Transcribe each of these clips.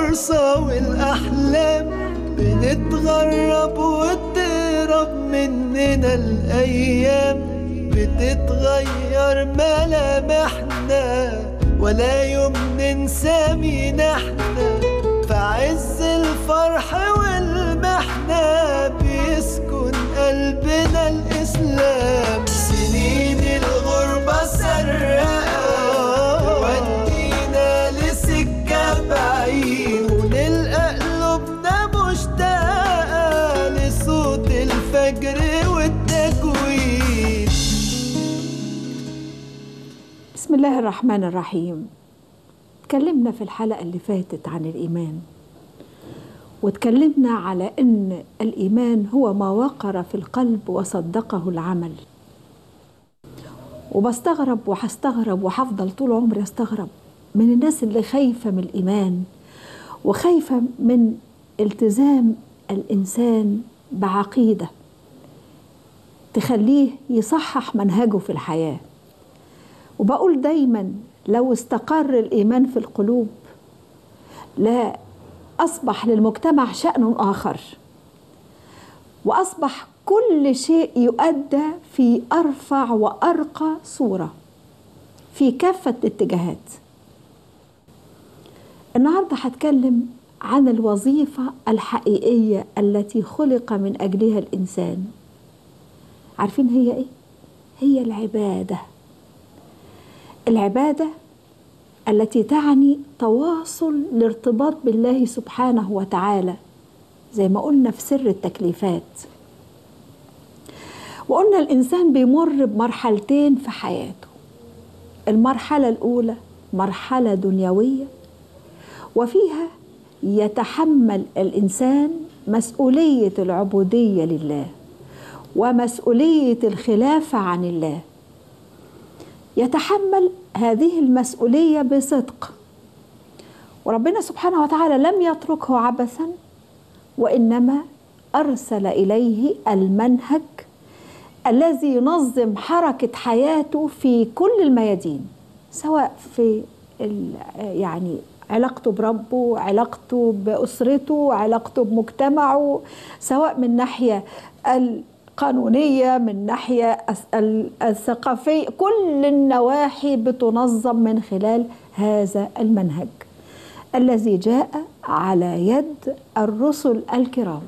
الفرصة والأحلام بنتغرب وتهرب مننا الأيام بتتغير ملامحنا ولا يوم ننسى مين احنا في عز الفرح والمحنة بيسكن قلبنا الإسلام سنين الغربة سرقة ودينا لسكة بعيد ونلقى قلوبنا مشتاقة لصوت الفجر والتكوين بسم الله الرحمن الرحيم اتكلمنا في الحلقة اللي فاتت عن الإيمان واتكلمنا على أن الإيمان هو ما وقر في القلب وصدقه العمل وبستغرب وهستغرب وهفضل طول عمري استغرب من الناس اللي خايفة من الإيمان وخايفة من التزام الإنسان بعقيدة تخليه يصحح منهجه في الحياه وبقول دايما لو استقر الايمان في القلوب لا اصبح للمجتمع شان اخر واصبح كل شيء يؤدى في ارفع وارقى صوره في كافه الاتجاهات النهارده هتكلم عن الوظيفه الحقيقيه التي خلق من اجلها الانسان عارفين هي ايه هي العباده العباده التي تعني تواصل الارتباط بالله سبحانه وتعالى زي ما قلنا في سر التكليفات وقلنا الانسان بيمر بمرحلتين في حياته المرحله الاولى مرحله دنيويه وفيها يتحمل الانسان مسؤوليه العبوديه لله ومسؤوليه الخلافه عن الله يتحمل هذه المسؤوليه بصدق وربنا سبحانه وتعالى لم يتركه عبثا وانما ارسل اليه المنهج الذي ينظم حركه حياته في كل الميادين سواء في يعني علاقته بربه علاقته باسرته علاقته بمجتمعه سواء من ناحيه القانونيه من ناحيه الثقافيه كل النواحي بتنظم من خلال هذا المنهج الذي جاء على يد الرسل الكرام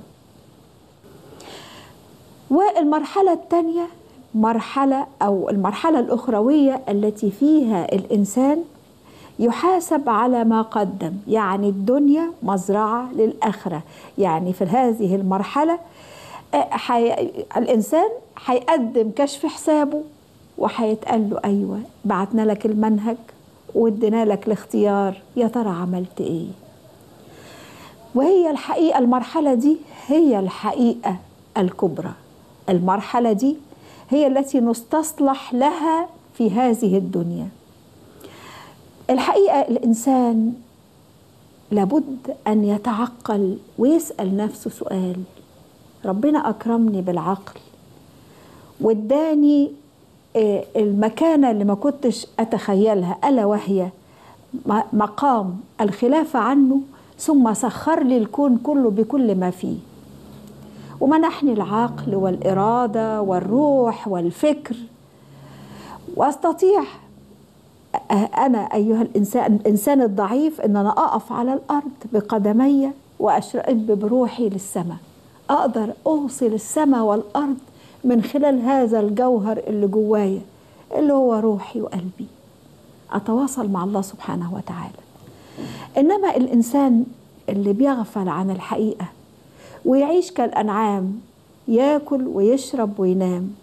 والمرحله الثانيه مرحله او المرحله الاخرويه التي فيها الانسان يحاسب على ما قدم يعني الدنيا مزرعه للاخره يعني في هذه المرحله حي... الانسان هيقدم كشف حسابه وهيتقال له ايوه بعتنا لك المنهج وادينا لك الاختيار يا ترى عملت ايه وهي الحقيقه المرحله دي هي الحقيقه الكبرى المرحله دي هي التي نستصلح لها في هذه الدنيا الحقيقه الانسان لابد ان يتعقل ويسال نفسه سؤال ربنا اكرمني بالعقل واداني المكانه اللي ما كنتش اتخيلها الا وهي مقام الخلافه عنه ثم سخر لي الكون كله بكل ما فيه ومنحني العقل والاراده والروح والفكر واستطيع انا ايها الانسان الانسان الضعيف ان انا اقف على الارض بقدمي واشرقب بروحي للسماء اقدر اوصل السماء والارض من خلال هذا الجوهر اللي جوايا اللي هو روحي وقلبي اتواصل مع الله سبحانه وتعالى انما الانسان اللي بيغفل عن الحقيقه ويعيش كالانعام ياكل ويشرب وينام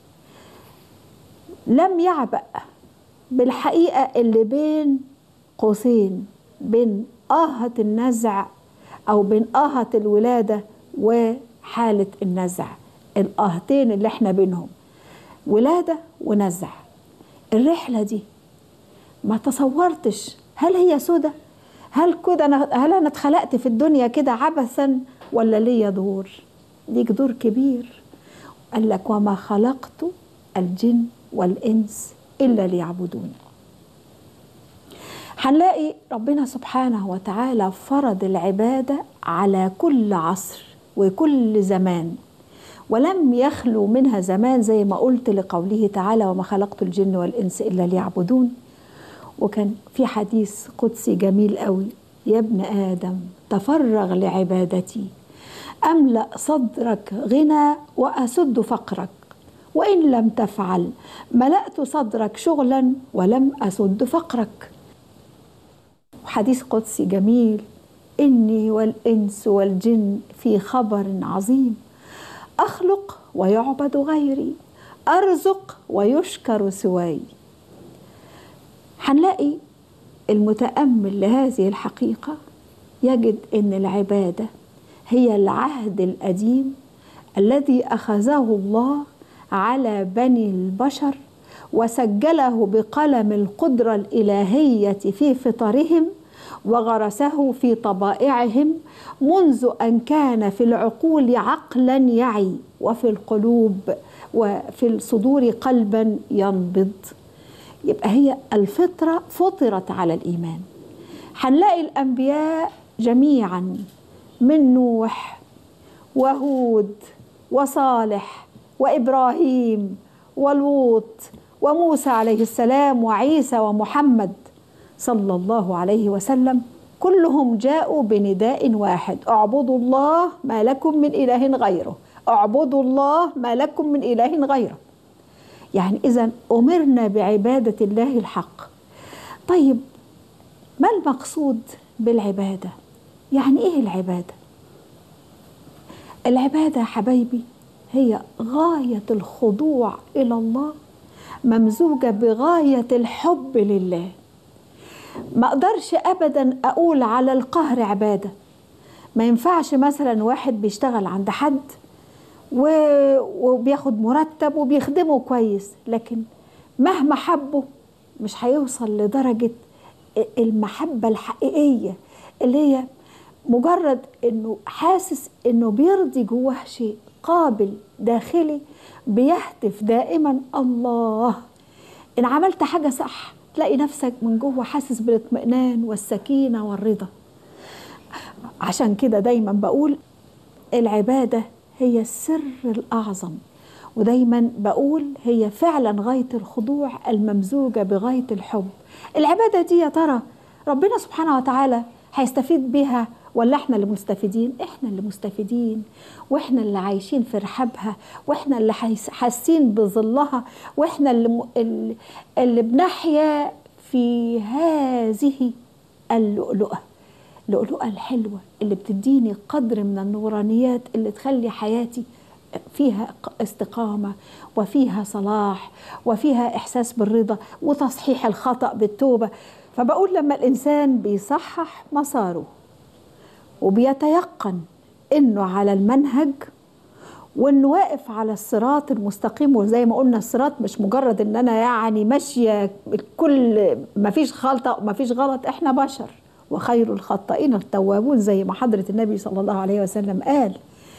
لم يعبأ بالحقيقه اللي بين قوسين بين آهة النزع أو بين آهة الولادة وحالة النزع الآهتين اللي احنا بينهم ولادة ونزع الرحلة دي ما تصورتش هل هي سودة هل كده أنا هل أنا اتخلقت في الدنيا كده عبثا ولا ليا دور ليك دور كبير قال لك وما خلقت الجن والإنس إلا ليعبدون هنلاقي ربنا سبحانه وتعالى فرض العبادة على كل عصر وكل زمان ولم يخلو منها زمان زي ما قلت لقوله تعالى وما خلقت الجن والإنس إلا ليعبدون وكان في حديث قدسي جميل قوي يا ابن آدم تفرغ لعبادتي أملأ صدرك غنى وأسد فقرك وإن لم تفعل ملأت صدرك شغلا ولم أسد فقرك حديث قدسي جميل إني والإنس والجن في خبر عظيم أخلق ويعبد غيري أرزق ويشكر سواي هنلاقي المتأمل لهذه الحقيقة يجد أن العبادة هي العهد القديم الذي أخذه الله على بني البشر وسجله بقلم القدرة الإلهية في فطرهم وغرسه في طبائعهم منذ ان كان في العقول عقلا يعي وفي القلوب وفي الصدور قلبا ينبض يبقى هي الفطره فطرت على الايمان هنلاقي الانبياء جميعا من نوح وهود وصالح وابراهيم ولوط وموسى عليه السلام وعيسى ومحمد صلى الله عليه وسلم كلهم جاءوا بنداء واحد اعبدوا الله ما لكم من اله غيره اعبدوا الله ما لكم من اله غيره يعني اذا امرنا بعباده الله الحق طيب ما المقصود بالعباده يعني ايه العباده العباده حبايبي هي غايه الخضوع الى الله ممزوجه بغايه الحب لله ما اقدرش ابدا اقول على القهر عباده ما ينفعش مثلا واحد بيشتغل عند حد و... وبياخد مرتب وبيخدمه كويس لكن مهما حبه مش هيوصل لدرجة المحبة الحقيقية اللي هي مجرد انه حاسس انه بيرضي جواه شيء قابل داخلي بيهتف دائما الله ان عملت حاجة صح تلاقي نفسك من جوه حاسس بالاطمئنان والسكينة والرضا عشان كده دايما بقول العبادة هي السر الأعظم ودايما بقول هي فعلا غاية الخضوع الممزوجة بغاية الحب العبادة دي يا ترى ربنا سبحانه وتعالى هيستفيد بها ولا احنا اللي مستفيدين احنا اللي مستفيدين واحنا اللي عايشين في رحابها واحنا اللي حاسين بظلها واحنا اللي, اللي بنحيا في هذه اللؤلؤه اللؤلؤه الحلوه اللي بتديني قدر من النورانيات اللي تخلي حياتي فيها استقامة وفيها صلاح وفيها إحساس بالرضا وتصحيح الخطأ بالتوبة فبقول لما الإنسان بيصحح مساره وبيتيقن انه على المنهج وانه واقف على الصراط المستقيم وزي ما قلنا الصراط مش مجرد ان انا يعني ماشيه كل ما فيش خلطه ما فيش غلط احنا بشر وخير الخطائين التوابون زي ما حضره النبي صلى الله عليه وسلم قال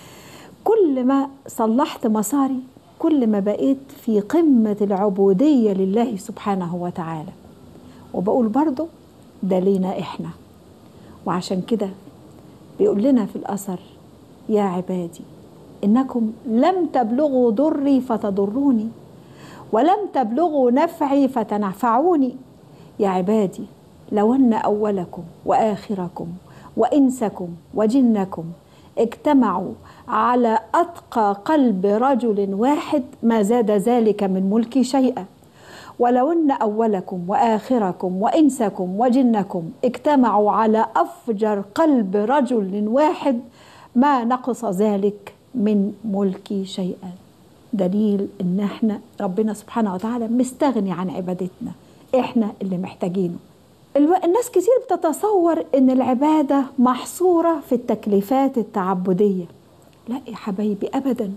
كل ما صلحت مساري كل ما بقيت في قمه العبوديه لله سبحانه وتعالى وبقول برضه ده لينا احنا وعشان كده بيقول لنا في الأثر يا عبادي إنكم لم تبلغوا ضري فتضروني ولم تبلغوا نفعي فتنفعوني يا عبادي لو أن أولكم وآخركم وإنسكم وجنكم اجتمعوا على أتقى قلب رجل واحد ما زاد ذلك من ملكي شيئا ولو ان اولكم واخركم وانسكم وجنكم اجتمعوا على افجر قلب رجل واحد ما نقص ذلك من ملكي شيئا دليل ان احنا ربنا سبحانه وتعالى مستغني عن عبادتنا احنا اللي محتاجينه الناس كتير بتتصور ان العباده محصوره في التكليفات التعبديه لا يا حبايبي ابدا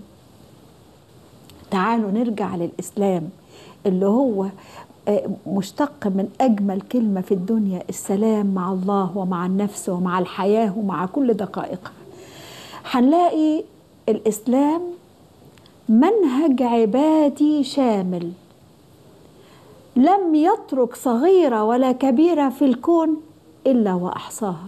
تعالوا نرجع للاسلام اللي هو مشتق من اجمل كلمه في الدنيا السلام مع الله ومع النفس ومع الحياه ومع كل دقائقها هنلاقي الاسلام منهج عبادي شامل لم يترك صغيرة ولا كبيرة في الكون إلا وأحصاها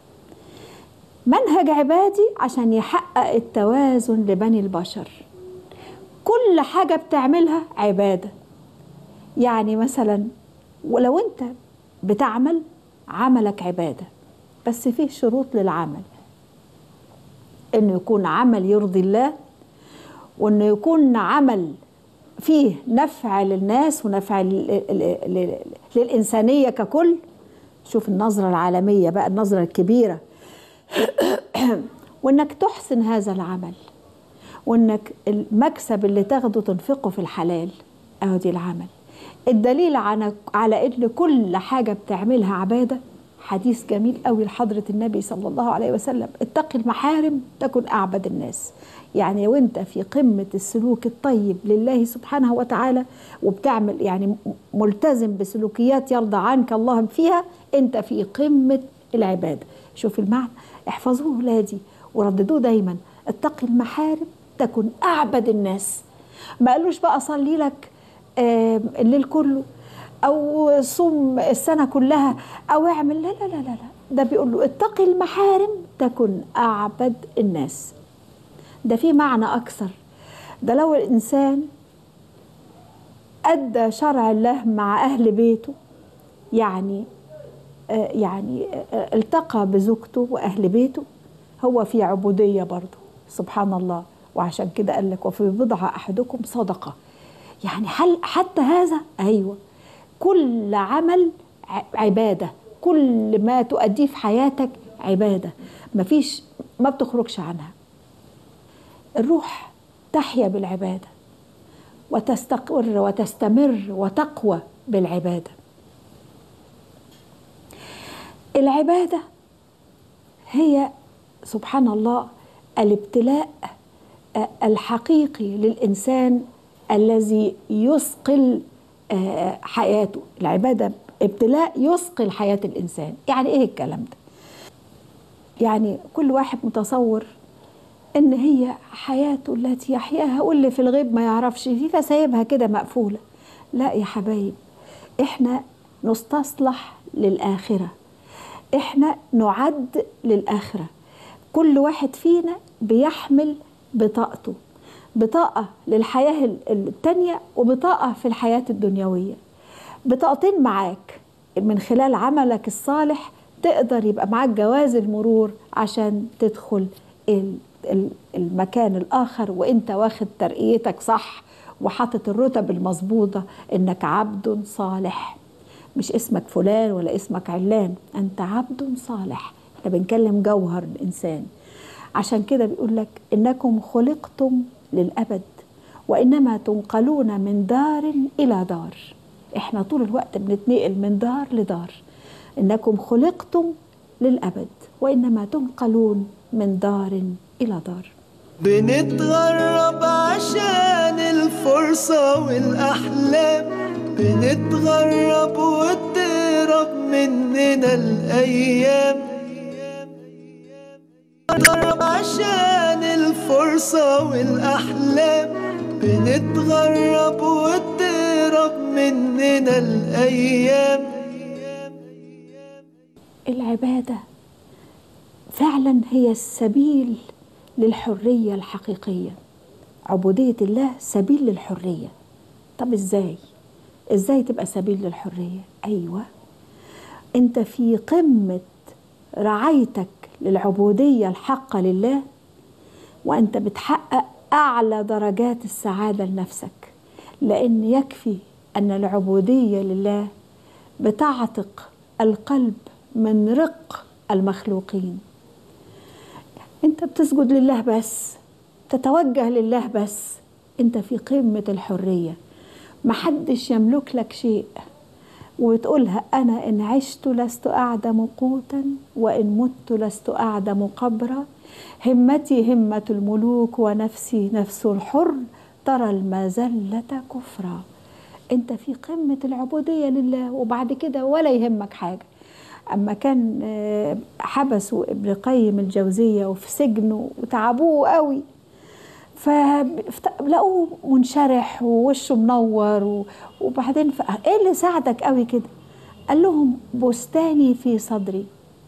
منهج عبادي عشان يحقق التوازن لبني البشر كل حاجة بتعملها عبادة يعني مثلا ولو انت بتعمل عملك عبادة بس فيه شروط للعمل انه يكون عمل يرضي الله وانه يكون عمل فيه نفع للناس ونفع لل- لل- لل- للإنسانية ككل شوف النظرة العالمية بقى النظرة الكبيرة وانك تحسن هذا العمل وانك المكسب اللي تاخده تنفقه في الحلال اهو دي العمل الدليل على على ان كل حاجه بتعملها عباده حديث جميل قوي لحضره النبي صلى الله عليه وسلم اتق المحارم تكن اعبد الناس يعني لو انت في قمه السلوك الطيب لله سبحانه وتعالى وبتعمل يعني ملتزم بسلوكيات يرضى عنك الله فيها انت في قمه العباده شوف المعنى احفظوه ولادي ورددوه دايما اتقي المحارم تكن اعبد الناس ما قالوش بقى صلي لك آه، الليل كله او صوم السنه كلها او اعمل لا لا لا لا لا ده بيقول له اتقي المحارم تكن اعبد الناس ده في معنى اكثر ده لو الانسان ادى شرع الله مع اهل بيته يعني آه، يعني آه، التقى بزوجته واهل بيته هو في عبوديه برضه سبحان الله وعشان كده قال لك وفي بضع احدكم صدقه يعني هل حتى هذا ايوه كل عمل ع- عباده كل ما تؤديه في حياتك عباده مفيش ما بتخرجش عنها الروح تحيا بالعباده وتستقر وتستمر وتقوى بالعباده العباده هي سبحان الله الابتلاء آه، الحقيقي للانسان الذي يثقل آه، حياته العباده ابتلاء يثقل حياه الانسان يعني ايه الكلام ده يعني كل واحد متصور ان هي حياته التي يحياها واللي في الغيب ما يعرفش دي فسايبها كده مقفوله لا يا حبايب احنا نستصلح للاخره احنا نعد للاخره كل واحد فينا بيحمل بطاقته بطاقه للحياه ال- التانيه وبطاقه في الحياه الدنيويه بطاقتين معاك من خلال عملك الصالح تقدر يبقى معاك جواز المرور عشان تدخل ال- ال- المكان الآخر وانت واخد ترقيتك صح وحاطط الرتب المظبوطة انك عبد صالح مش اسمك فلان ولا اسمك علان انت عبد صالح احنا بنكلم جوهر الانسان عشان كده بيقول لك انكم خلقتم للابد وانما تنقلون من دار الى دار احنا طول الوقت بنتنقل من دار لدار انكم خلقتم للابد وانما تنقلون من دار الى دار بنتغرب عشان الفرصة والأحلام بنتغرب وتهرب مننا الأيام بنتغرب عشان الفرصة والأحلام بنتغرب وتهرب مننا الأيام العباده فعلا هي السبيل للحريه الحقيقيه عبوديه الله سبيل للحريه طب ازاي ازاي تبقى سبيل للحريه ايوه انت في قمه رعايتك للعبوديه الحقه لله وانت بتحقق اعلى درجات السعاده لنفسك لان يكفي ان العبوديه لله بتعتق القلب من رق المخلوقين انت بتسجد لله بس تتوجه لله بس انت في قمه الحريه محدش يملك لك شيء وتقولها انا ان عشت لست اعدم قوتا وان مت لست اعدم قبرا همتي همه الملوك ونفسي نفس الحر ترى المذله كفرا انت في قمه العبوديه لله وبعد كده ولا يهمك حاجه اما كان آه، حبسوا ابن قيم الجوزيه وفي سجنه وتعبوه قوي فلقوه منشرح ووشه منور و- وبعدين ف... ايه اللي ساعدك قوي كده قال لهم بستاني في صدري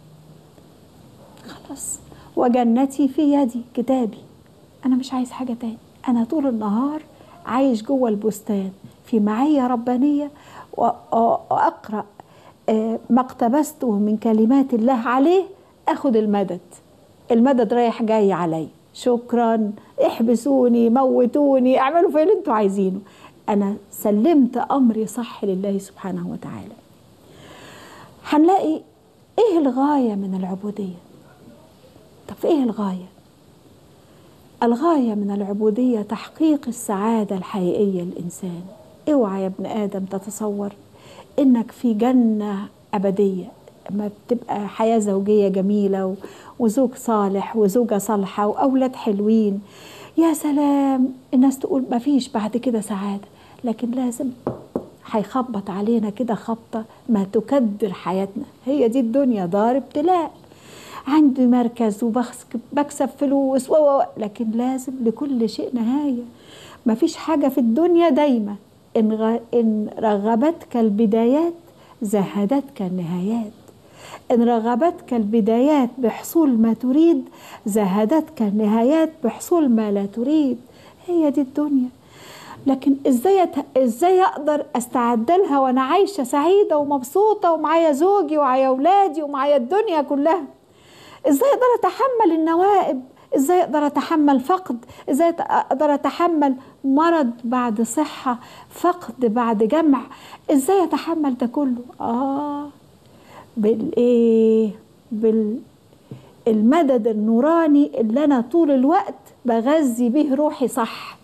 خلاص وجنتي في يدي كتابي انا مش عايز حاجه تاني انا طول النهار عايش جوه البستان في معيه ربانيه وأ- واقرا آه، ما اقتبسته من كلمات الله عليه اخد المدد المدد رايح جاي علي شكرا احبسوني موتوني اعملوا في اللي انتوا عايزينه انا سلمت امري صح لله سبحانه وتعالى هنلاقي ايه الغايه من العبوديه طب ايه الغايه الغايه من العبوديه تحقيق السعاده الحقيقيه للانسان اوعى يا ابن ادم تتصور انك في جنه ابديه ما بتبقى حياه زوجيه جميله و- وزوج صالح وزوجه صالحه واولاد حلوين يا سلام الناس تقول ما فيش بعد كده سعاده لكن لازم هيخبط علينا كده خبطه ما تكدر حياتنا هي دي الدنيا دار ابتلاء عندي مركز وبكسب فلوس و و- و- لكن لازم لكل شيء نهايه ما فيش حاجه في الدنيا دايما إن, غ... إن رغبتك البدايات زهدتك النهايات إن رغبتك البدايات بحصول ما تريد زهدتك النهايات بحصول ما لا تريد هي دي الدنيا لكن ازاي أت- ازاي اقدر استعد لها وانا عايشه سعيده ومبسوطه ومعايا زوجي ومعايا اولادي ومعايا الدنيا كلها ازاي اقدر اتحمل النوائب ازاي اقدر اتحمل فقد ازاي أت- اقدر اتحمل مرض بعد صحه فقد بعد جمع ازاي اتحمل ده كله اه بالايه بال المدد النوراني اللي انا طول الوقت بغذي به روحي صح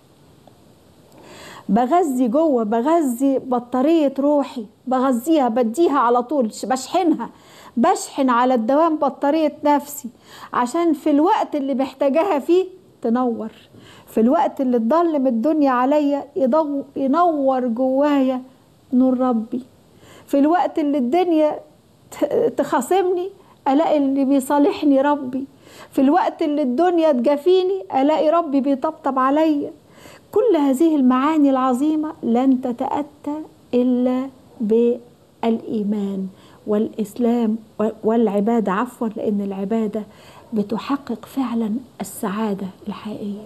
بغذي جوه بغذي بطارية روحي بغذيها بديها على طول ش- بشحنها بشحن على الدوام بطارية نفسي عشان في الوقت اللي محتاجاها فيه تنور في الوقت اللي تضلم الدنيا عليا يضو ينور جوايا نور ربي في الوقت اللي الدنيا ت- تخاصمني الاقي اللي بيصالحني ربي في الوقت اللي الدنيا تجافيني الاقي ربي بيطبطب عليا كل هذه المعاني العظيمه لن تتاتى الا بالايمان والاسلام والعباده عفوا لان العباده بتحقق فعلا السعاده الحقيقيه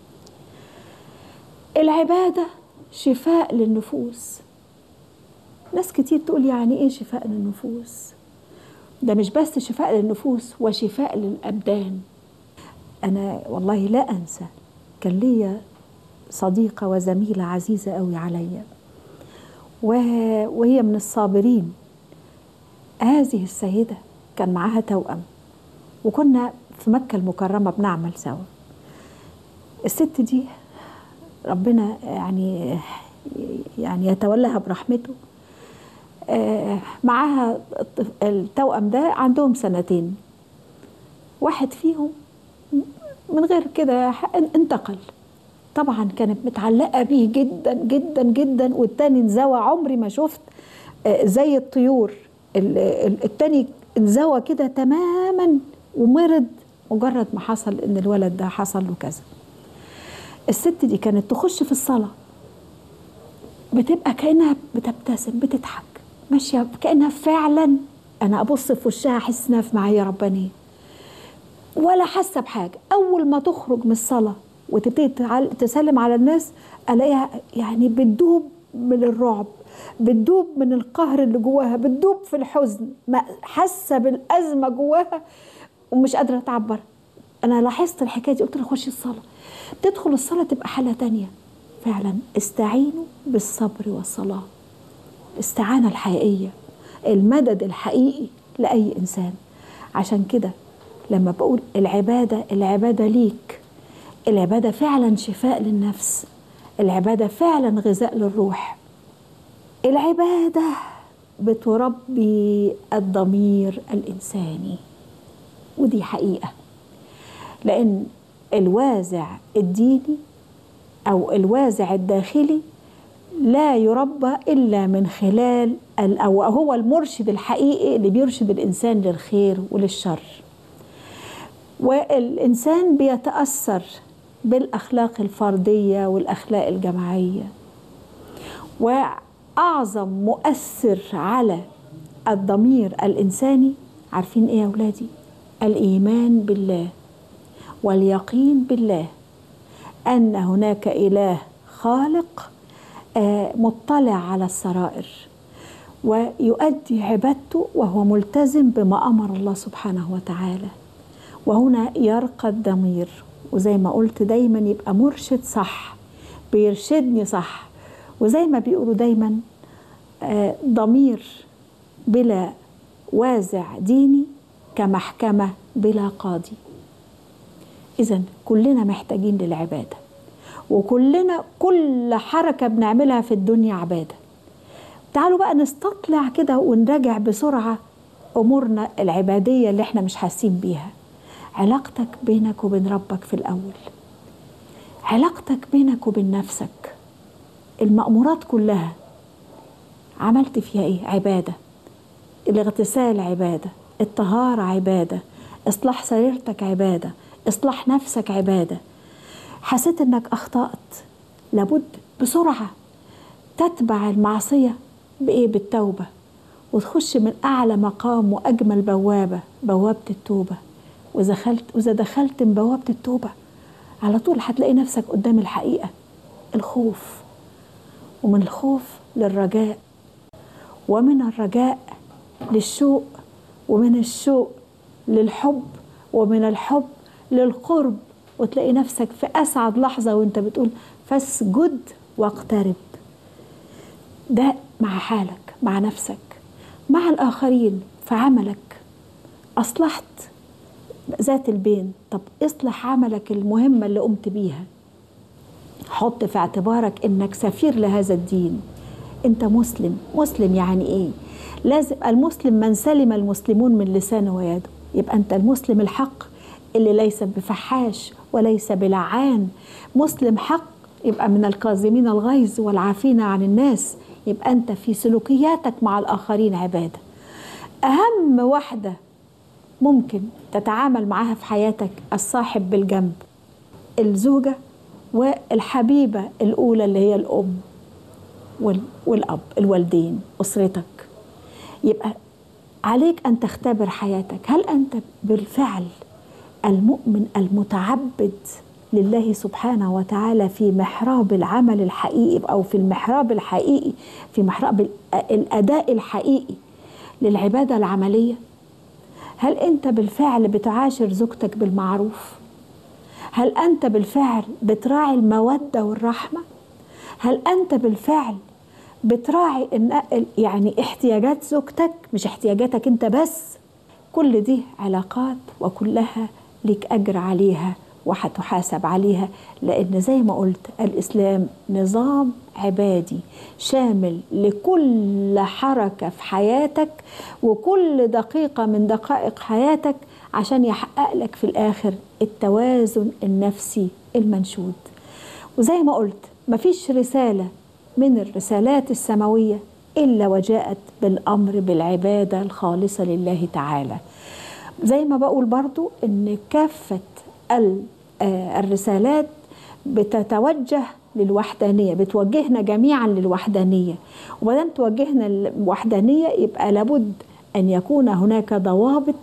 العباده شفاء للنفوس ناس كتير تقول يعني ايه شفاء للنفوس ده مش بس شفاء للنفوس وشفاء للابدان انا والله لا انسى كان ليا صديقه وزميله عزيزه قوي عليا و- وهي من الصابرين هذه السيده كان معاها توأم وكنا في مكه المكرمه بنعمل سوا الست دي ربنا يعني يعني يتولاها برحمته آه، معاها الطف- التوأم ده عندهم سنتين واحد فيهم من غير كده ح- انتقل طبعا كانت متعلقة بيه جدا جدا جدا والتاني انزوى عمري ما شفت آه، زي الطيور ال- ال- التاني انزوى كده تماما ومرض مجرد ما حصل ان الولد ده حصل له كذا الست دي كانت تخش في الصلاه بتبقى كانها بتبتسم بتضحك ماشيه كانها فعلا انا ابص في وشها احس انها في معايا ربانيه ولا حاسه بحاجه اول ما تخرج من الصلاه وتبتدي تعل- تسلم على الناس الاقيها يعني بتدوب من الرعب بتدوب من القهر اللي جواها بتدوب في الحزن ما حاسه بالازمه جواها ومش قادره تعبر انا لاحظت الحكايه دي قلت لها خشي الصلاه تدخل الصلاه تبقى حاله تانية فعلا استعينوا بالصبر والصلاه الاستعانه الحقيقيه المدد الحقيقي لاي انسان عشان كده لما بقول العباده العباده ليك العباده فعلا شفاء للنفس العباده فعلا غذاء للروح العباده بتربي الضمير الانساني ودي حقيقه لان الوازع الديني او الوازع الداخلي لا يربى الا من خلال ال- او هو المرشد الحقيقي اللي بيرشد الانسان للخير وللشر والانسان بيتاثر بالاخلاق الفرديه والاخلاق الجماعيه واعظم مؤثر على الضمير الانساني عارفين ايه يا اولادي الايمان بالله واليقين بالله ان هناك اله خالق آه، مطلع على السرائر ويؤدي عبادته وهو ملتزم بما امر الله سبحانه وتعالى وهنا يرقى الضمير وزي ما قلت دايما يبقى مرشد صح بيرشدني صح وزي ما بيقولوا دايما آه، ضمير بلا وازع ديني كمحكمة بلا قاضي إذا كلنا محتاجين للعبادة وكلنا كل حركة بنعملها في الدنيا عبادة تعالوا بقى نستطلع كده ونراجع بسرعة أمورنا العبادية اللي احنا مش حاسين بيها علاقتك بينك وبين ربك في الأول علاقتك بينك وبين نفسك المأمورات كلها عملت فيها ايه عبادة الاغتسال عبادة الطهارة عبادة إصلاح سريرتك عبادة إصلاح نفسك عبادة حسيت إنك أخطأت لابد بسرعة تتبع المعصية بإيه بالتوبة وتخش من أعلى مقام وأجمل بوابة بوابة التوبة وإذا دخلت وإذا دخلت من بوابة التوبة على طول هتلاقي نفسك قدام الحقيقة الخوف ومن الخوف للرجاء ومن الرجاء للشوق ومن الشوق للحب ومن الحب للقرب وتلاقي نفسك في أسعد لحظة وانت بتقول فاسجد واقترب ده مع حالك مع نفسك مع الآخرين في عملك أصلحت ذات البين طب اصلح عملك المهمة اللي قمت بيها حط في اعتبارك انك سفير لهذا الدين انت مسلم مسلم يعني ايه لازم المسلم من سلم المسلمون من لسانه ويده يبقى انت المسلم الحق اللي ليس بفحاش وليس بلعان مسلم حق يبقى من الكاظمين الغيظ والعافين عن الناس يبقى انت في سلوكياتك مع الاخرين عباده اهم واحده ممكن تتعامل معاها في حياتك الصاحب بالجنب الزوجه والحبيبه الاولى اللي هي الام والاب الوالدين اسرتك يبقى عليك ان تختبر حياتك هل انت بالفعل المؤمن المتعبد لله سبحانه وتعالى في محراب العمل الحقيقي او في المحراب الحقيقي في محراب الاداء الحقيقي للعباده العمليه هل انت بالفعل بتعاشر زوجتك بالمعروف هل انت بالفعل بتراعي الموده والرحمه هل انت بالفعل بتراعي ان يعني احتياجات زوجتك مش احتياجاتك انت بس كل دي علاقات وكلها لك اجر عليها وهتحاسب عليها لان زي ما قلت الاسلام نظام عبادي شامل لكل حركه في حياتك وكل دقيقه من دقائق حياتك عشان يحقق لك في الاخر التوازن النفسي المنشود وزي ما قلت مفيش رساله من الرسالات السماويه الا وجاءت بالامر بالعباده الخالصه لله تعالى زي ما بقول برضو ان كافه الرسالات بتتوجه للوحدانية بتوجهنا جميعا للوحدانية وبدل توجهنا للوحدانية يبقى لابد أن يكون هناك ضوابط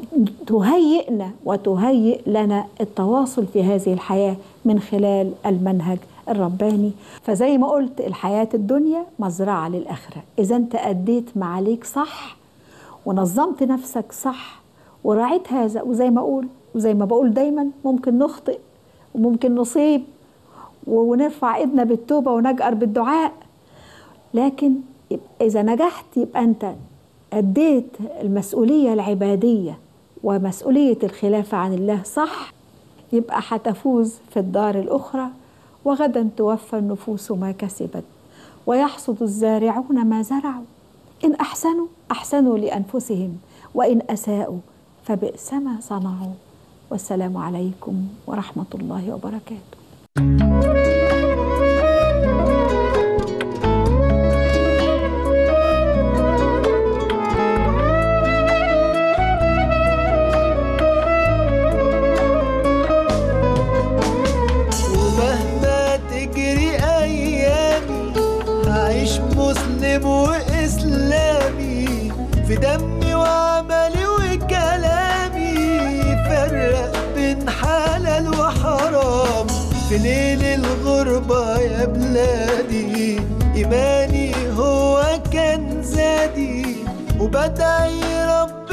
تهيئنا وتهيئ لنا التواصل في هذه الحياة من خلال المنهج الرباني فزي ما قلت الحياة الدنيا مزرعة للآخرة إذا أنت أديت ما عليك صح ونظمت نفسك صح وراعيت هذا وزي ما أقول وزي ما بقول دايما ممكن نخطئ وممكن نصيب ونرفع ايدنا بالتوبه ونجأر بالدعاء لكن اذا نجحت يبقى انت اديت المسؤوليه العباديه ومسؤوليه الخلافه عن الله صح يبقى هتفوز في الدار الاخرى وغدا توفى النفوس ما كسبت ويحصد الزارعون ما زرعوا ان احسنوا احسنوا لانفسهم وان اساءوا فبئس ما صنعوا والسلام عليكم ورحمه الله وبركاته بدمي وعملي وكلامي فرق بين حلال وحرام في ليل الغربة يا بلادي إيماني هو كان زادي وبدعي رب